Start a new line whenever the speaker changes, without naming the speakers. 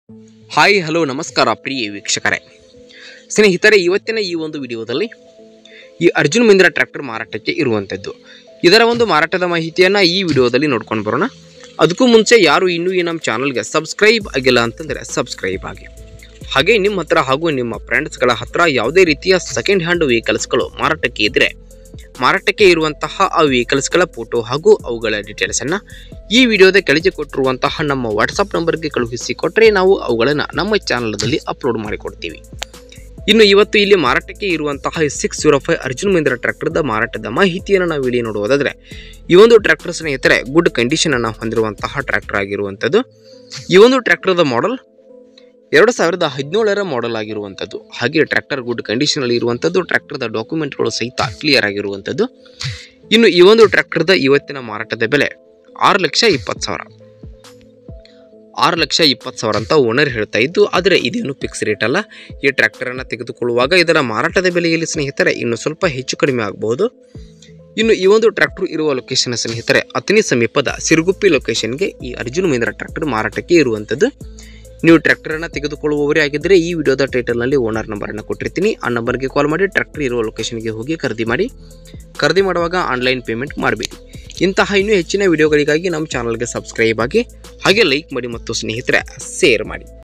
hi hello ನಮಸ್ಕಾರ ಪ್ರಿಯ ವೀಕ್ಷಕರೇ ಸ್ನೇಹಿತರೆ ಇವತ್ತಿನ ಈ ಒಂದು ವಿಡಿಯೋದಲ್ಲಿ ಈ ಅರ್ಜುನ್ ಮಹಿಂದ್ರ ಟ್ರ್ಯಾಕ್ಟರ್ ಮಾರಾಟಕ್ಕೆ ಇರುವಂಥದ್ದು ಇದರ ಒಂದು ಮಾರಾಟದ ಮಾಹಿತಿಯನ್ನು ಈ ವಿಡಿಯೋದಲ್ಲಿ ನೋಡ್ಕೊಂಡು ಬರೋಣ ಅದಕ್ಕೂ ಮುಂಚೆ ಯಾರು ಇನ್ನೂ ಈ ನಮ್ಮ ಚಾನಲ್ಗೆ ಸಬ್ಸ್ಕ್ರೈಬ್ ಆಗಿಲ್ಲ ಅಂತಂದರೆ ಸಬ್ಸ್ಕ್ರೈಬ್ ಆಗಿ ಹಾಗೆ ನಿಮ್ಮ ಹತ್ರ ಹಾಗೂ ನಿಮ್ಮ ಫ್ರೆಂಡ್ಸ್ಗಳ ಹತ್ರ ಯಾವುದೇ ರೀತಿಯ ಸೆಕೆಂಡ್ ಹ್ಯಾಂಡ್ ವೆಹಿಕಲ್ಸ್ಗಳು ಮಾರಾಟಕ್ಕೆ ಇದ್ದರೆ ಮಾರಾಟಕ್ಕೆ ಇರುವಂತಹ ಆ ವೆಹಿಕಲ್ಸ್ಗಳ ಫೋಟೋ ಹಾಗೂ ಅವುಗಳ ಡೀಟೇಲ್ಸನ್ನು ಈ ವಿಡಿಯೋದ ಕೆಳಗೆ ಕೊಟ್ಟಿರುವಂತಹ ನಮ್ಮ ವಾಟ್ಸಪ್ ನಂಬರ್ಗೆ ಕಳುಹಿಸಿ ಕೊಟ್ಟರೆ ನಾವು ಅವುಗಳನ್ನು ನಮ್ಮ ಚಾನಲ್ದಲ್ಲಿ ಅಪ್ಲೋಡ್ ಮಾಡಿಕೊಡ್ತೀವಿ ಇನ್ನು ಇವತ್ತು ಇಲ್ಲಿ ಮಾರಾಟಕ್ಕೆ ಇರುವಂತಹ six zero five Arjun Mahindra ಟ್ರ್ಯಾಕ್ಟರ್ದ ಮಾರಾಟದ ಮಾಹಿತಿಯನ್ನು ನಾವು ಇಲ್ಲಿ ನೋಡುವುದಾದರೆ ಈ ಒಂದು ಟ್ರ್ಯಾಕ್ಟರ್ ಸ್ನೇಹಿತರೆ ಗುಡ್ ಕಂಡೀಷನನ್ನು ಹೊಂದಿರುವಂತಹ ಟ್ರ್ಯಾಕ್ಟರ್ ಆಗಿರುವಂಥದ್ದು ಈ ಒಂದು ಟ್ರ್ಯಾಕ್ಟರ್ದ ಮಾಡೆಲ್ ಎರಡು ಸಾವಿರದ ಹದಿನೇಳರ ಮಾಡೆಲ್ ಆಗಿರುವಂಥದ್ದು ಹಾಗೆ ಟ್ರ್ಯಾಕ್ಟರ್ ಗುಡ್ ಕಂಡೀಷನಲ್ಲಿ ಇರುವಂಥದ್ದು ಟ್ರ್ಯಾಕ್ಟರ್ದ ಡಾಕ್ಯುಮೆಂಟ್ಗಳು ಸಹಿತ ಕ್ಲಿಯರ್ ಆಗಿರುವಂಥದ್ದು ಇನ್ನು ಈ ಒಂದು ಟ್ರ್ಯಾಕ್ಟರ್ದ ಇವತ್ತಿನ ಮಾರಾಟದ ಬೆಲೆ ಆರು ಲಕ್ಷ ಇಪ್ಪತ್ತು ಸಾವಿರ ಆರು ಲಕ್ಷ ಇಪ್ಪತ್ತು ಸಾವಿರ ಅಂತ ಓನರ್ ಹೇಳ್ತಾ ಇದ್ದು ಆದರೆ ಇದೇನು ಫಿಕ್ಸ್ ರೇಟ್ ಅಲ್ಲ ಈ ಟ್ರ್ಯಾಕ್ಟರನ್ನು ತೆಗೆದುಕೊಳ್ಳುವಾಗ ಇದರ ಮಾರಾಟದ ಬೆಲೆಯಲ್ಲಿ ಸ್ನೇಹಿತರೆ ಇನ್ನು ಸ್ವಲ್ಪ ಹೆಚ್ಚು ಕಡಿಮೆ ಆಗಬಹುದು ಇನ್ನು ಈ ಒಂದು ಟ್ರ್ಯಾಕ್ಟರ್ ಇರುವ ಲೊಕೇಶನ್ ಸ್ನೇಹಿತರೆ ಅತನಿ ಸಮೀಪದ ಸಿರುಗುಪ್ಪಿ ಲೊಕೇಶನ್ಗೆ ಈ ಅರ್ಜುನ್ ಮಹಿಂದ್ರ ಟ್ರ್ಯಾಕ್ಟರ್ ಮಾರಾಟಕ್ಕೆ ಇರುವಂಥದ್ದು ನೀವು ಟ್ರ್ಯಾಕ್ಟರನ್ನು ತೆಗೆದುಕೊಳ್ಳುವವರೇ ಆಗಿದ್ದರೆ ಈ ವಿಡಿಯೋದ ಟೈಟಲ್ನಲ್ಲಿ ಓನರ್ ನಂಬರನ್ನು ಕೊಟ್ಟಿರ್ತೀನಿ ಆ ನಂಬರ್ಗೆ ಕಾಲ್ ಮಾಡಿ ಟ್ರ್ಯಾಕ್ಟರ್ ಇರುವ ಲೊಕೇಶನ್ಗೆ ಹೋಗಿ ಖರೀದಿ ಮಾಡಿ ಖರೀದಿ ಮಾಡುವಾಗ ಆನ್ಲೈನ್ ಪೇಮೆಂಟ್ ಮಾಡಬೇಡಿ ಇಂತಹ ಇನ್ನೂ ಹೆಚ್ಚಿನ ವಿಡಿಯೋಗಳಿಗಾಗಿ ನಮ್ಮ ಚಾನಲ್ಗೆ ಸಬ್ಸ್ಕ್ರೈಬ್ ಆಗಿ ಹಾಗೆ ಲೈಕ್ ಮಾಡಿ ಮತ್ತು ಸ್ನೇಹಿತರೆ ಶೇರ್ ಮಾಡಿ